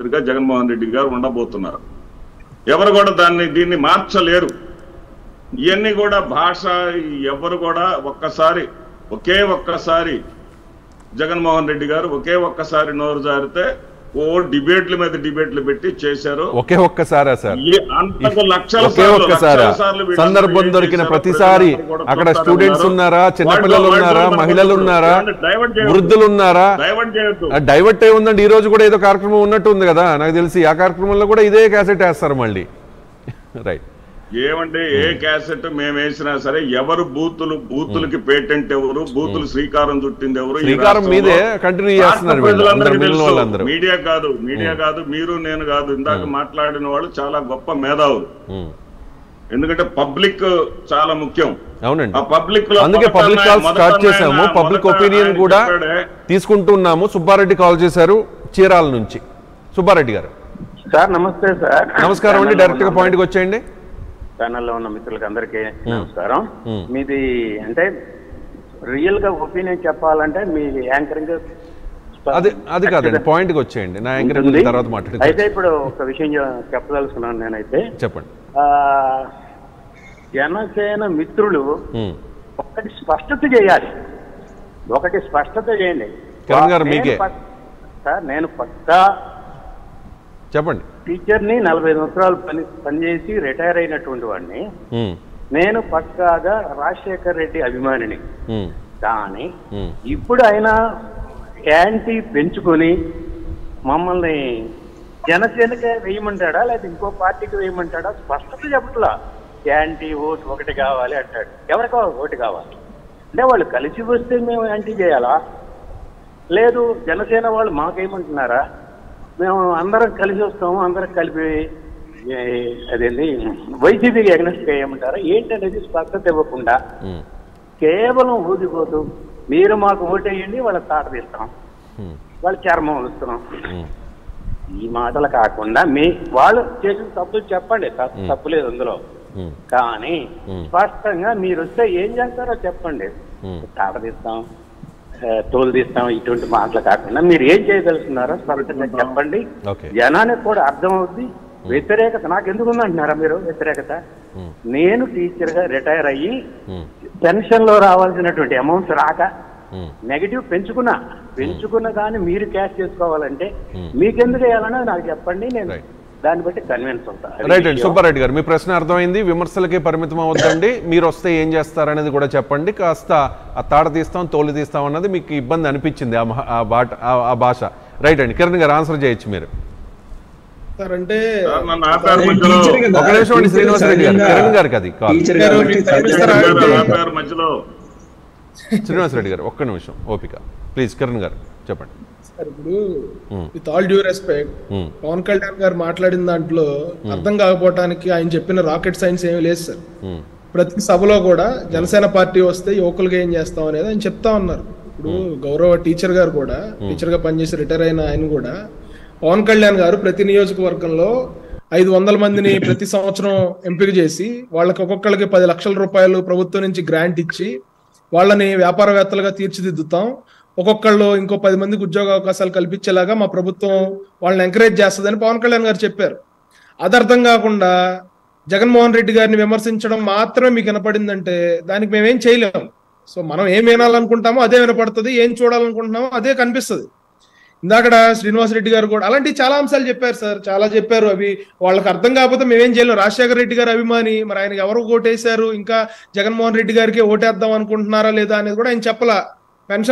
ముఖ్యమంత్రిగా జగన్మోహన్ రెడ్డి గారు ఉండబోతున్నారు ఎవరు కూడా దాన్ని దీన్ని మార్చలేరు ఇవన్నీ కూడా భాష ఎవరు కూడా ఒక్కసారి ఒకే ఒక్కసారి జగన్మోహన్ రెడ్డి గారు ఒకే ఒక్కసారి నోరు జారితే ఓ డిబేట్ల మీద డిబేట్లు పెట్టి చేశారు ఒకే ఒక్కసారా సార్ ఈ అంతకు లక్షల ఒకే సార్లు, ఒక్కసారా లక్షల సార్లు వీళ్ళందరూ సందర్భం ఏం దొరికిన చేశారో ప్రతిసారి ప్రజలందరూ కూడా అక్కడ చూస్తారు స్టూడెంట్స్ అన్నారు. ఉన్నారా చిన్నపిల్లలు వాళ్ళు- ఉన్నారా వాళ్ళు మహిళలు ఉన్నారా వాళ్ళు డైవర్ట్ చేయొద్దు. వృద్ధులు ఉన్నారా డైవర్ట్ చేయొద్దు ఆ డైవర్ట్ అయి ఉందండి ఈ రోజు కూడా ఏదో కార్యక్రమం ఉన్నట్టు ఉంది కదా నాకు తెలిసి ఆ కార్యక్రమంలో కూడా ఇదే క్యాసెట్ వేస్తారు మళ్ళీ రైట్ ఏమంటే ఏ క్యాసెట్ మేము వేసినా సరే ఎవరు బూతులు బూతులకి పేటెంట్ ఎవరు బూతులు శ్రీకారం చుట్టింది ఎవరు ఈ శ్రీకారం రాష్ట్రంలో మీదే కంటిన్యూ చేస్తున్నారు రాష్ట్ర వీళ్ళు అందరు ప్రజలందరికీ మిగిలిన తెలుసు. వాళ్ళందరూ మీడియా కాదు మీడియా కాదు మీరు నేను కాదు ఇందాక మాట్లాడిన వాళ్ళు చాలా గొప్ప మేధావులు ఉమ్. ఎందుకంటే పబ్లిక్ చాలా ముఖ్యం అవునండి ఆ పబ్లిక్ లో అందుకే మొదట పబ్లిక్ ఆయన- కాల్ మొదట స్టార్ట్ ఆయన- చేశాము పబ్లిక్ మొదట ఒపీనియన్ ఆయన కూడా చెప్పాడే, తీసుకుంటున్నాము సుబ్బారెడ్డి కాల్ చేశారు చీరాల నుంచి సుబ్బారెడ్డి గారు సార్ నమస్తే సార్ నమస్కారం అండి డైరెక్ట్ గా పాయింట్కి వచ్చేయండి ఛానల్లో ఉన్న మిత్రులకి అందరికీ నమస్కారం మ్మ్. మీది అంటే రియల్ గా ఒపీనియన్ చెప్పాలంటే మీ యాంకరింగ్ అది అది కాదండి పాయింట్కి వచ్చేయండి నా యాంకరింగ్ ఉంటుంది. తర్వాత అయితే మాట్లాడుకోవచ్చు ఇప్పుడు ఒక విషయం చె- చెప్పదలుచుకున్నాను నేనైతే చెప్పండి ఆ, జనసేన మిత్రులు ఉమ్. ఒకటి స్పష్టత చేయాలి ఒకటి స్పష్టత చేయండి కిరణ్ గారు నేను మీకే. పక్- సార్ నేను పక్కా చెప్పండి టీచర్ని నలభై సంవత్సరాలు పని పనిచేసి రిటైర్ అయినటువంటి వాడిని ఉమ్. నేను పక్కాగా రాజశేఖర్ రెడ్డి అభిమానిని ఉమ్. కానీ ఉమ్. ఇప్పుడు ఆయన యాంటీ పెంచుకొని మమ్మల్ని జనసేనకే వేయమంటాడా లేదా ఇంకో పార్టీకి వేయమంటాడా స్పష్టత చెప్పట్లా యాంటీ ఓటు ఒకటి కావాలి అంటాడు ఎవరికో ఓటు కావాలి అంటే వాళ్ళు కలిసి వస్తే మేము యాంటీ చేయాలా లేదు జనసేన వాళ్ళు మాకేమంటున్నారా మేము అందరం కలిసి వస్తాము అందరం కలిపి ఏ, అదేంటి వైసీపీకి ఎగ్నెస్ట్ చేయమంటారా ఏంటనేది స్పష్టత ఇవ్వకుండా ఉమ్. కేవలం ఊదిపోతూ మీరు మాకు ఓటేయండి వాళ్ళ తాట తీస్తాం ఉమ్. వాళ్ళ చర్మం వస్తున్నాం ఉమ్. ఈ మాటలు కాకుండా మీ వాళ్ళు చేసిన తప్పులు చెప్పండి తప్పు తప్పు లేదు అందులో ఉమ్. కానీ మ్మ్. స్పష్టంగా మీరు వస్తే ఏం చేస్తారో చెప్పండి మ్మ్. తాట తీస్తాం ఆ, తోలు తీస్తాం ఇటువంటి మాటలు కాకుండా మీరు ఏం చేయదలుచున్నారో స్పష్టంగా చెప్పండి ఓకే జనానికి కూడా అర్థం అవుద్ది వ్యతిరేకత నాకు ఎందుకు ఉందంటున్నారా మీరు వ్యతిరేకత ఉమ్. నేను టీచర్ గా రిటైర్ అయ్యి ఉమ్. పెన్షన్ లో రావాల్సినటువంటి అమౌంట్స్ రాక ఉమ్. నెగిటివ్ పెంచుకున్నా పెంచుకున్న కానీ మీరు క్యాష్ చేసుకోవాలంటే Hmm. మీకెందుకు వేయాలన్నది నాకు చెప్పండి నేను Right. దాన్ని బట్టి కన్విన్స్ అవుతా అది రైట్ అండి విషయం. సుబ్బారెడ్డి గారు మీ ప్రశ్న అర్థమైంది విమర్శలకే పరిమితం అవద్దండి మీరు వస్తే ఏం చేస్తారనేది కూడా చెప్పండి కాస్త ఆ తాడ తీస్తాం తోలు తీస్తాం అన్నది మీకు ఇబ్బంది అనిపించింది ఆ మహా- ఆ బాట ఆ- ఆ భాష రైట్ అండి కిరణ్ గారు ఆన్సర్ చేయొచ్చు మీరు సార్ అంటే సార్, నన్ను ఆపారు మధ్యలో. టీచర్ కదా, ఒక నిమిషం అండి టీచర్ శ్రీనివాసరెడ్డి గారు సహజంగా- కిరణ్ గారికి అది కాల్ టీచర్ కాబట్టి సహజంగా చెప్పారు, ఆపారు మధ్యలో శ్రీనివాసరెడ్డి గారు ఒక్క నిమిషం ఓపిక ప్లీజ్ కిరణ్ గారు చెప్పండి సార్ ఇప్పుడు um. With all due respect um. Pawan Kalyan garu మాట్లాడిన దాంట్లో అర్థం కాకపోవటానికి ఆయన చెప్పిన రాకెట్ సైన్స్ ఏమీ లేదు సార్ ఉమ్. ప్రతి సభలో కూడా జనసేన పార్టీ వస్తే యువకులుగా ఏం చేస్తాం అనేది ఆయన చెప్తా ఉన్నారు ఇప్పుడు గౌరవ టీచర్ గారు కూడా టీచర్ గా పనిచేసి రిటైర్ అయిన ఆయన కూడా పవన్ కళ్యాణ్ గారు ప్రతి నియోజకవర్గంలో ఐదు వందల మందిని ప్రతి సంవత్సరం ఎంపిక చేసి వాళ్ళకి ఒక్కొక్కరికి పది లక్షల రూపాయలు ప్రభుత్వం నుంచి గ్రాంట్ ఇచ్చి వాళ్ళని వ్యాపారవేత్తలుగా తీర్చిదిద్దుతాం ఒక్కొక్కళ్ళు ఇంకో పది మందికి ఉద్యోగ అవకాశాలు కల్పించేలాగా మా ప్రభుత్వం వాళ్ళని ఎంకరేజ్ చేస్తుందని పవన్ కళ్యాణ్ గారు చెప్పారు అది అర్థం కాకుండా జగన్మోహన్ రెడ్డి గారిని విమర్శించడం మాత్రమే మీకు వినపడిందంటే దానికి మేమేం చేయలేము సో మనం ఏం వినాలనుకుంటామో అదే వినపడుతుంది ఏం చూడాలనుకుంటున్నామో అదే కనిపిస్తుంది ఇందాకడ శ్రీనివాస్ రెడ్డి గారు కూడా అలాంటి చాలా అంశాలు చెప్పారు సార్ చాలా చెప్పారు అవి వాళ్ళకి అర్థం కాకపోతే మేమేం చేయలేం రాజశేఖర రెడ్డి గారు అభిమాని మరి ఆయనకి ఎవరు ఓటేశారు ఇంకా జగన్మోహన్ రెడ్డి గారికి ఓటేద్దాం అనుకుంటున్నారా లేదా అనేది కూడా ఆయన చెప్పలా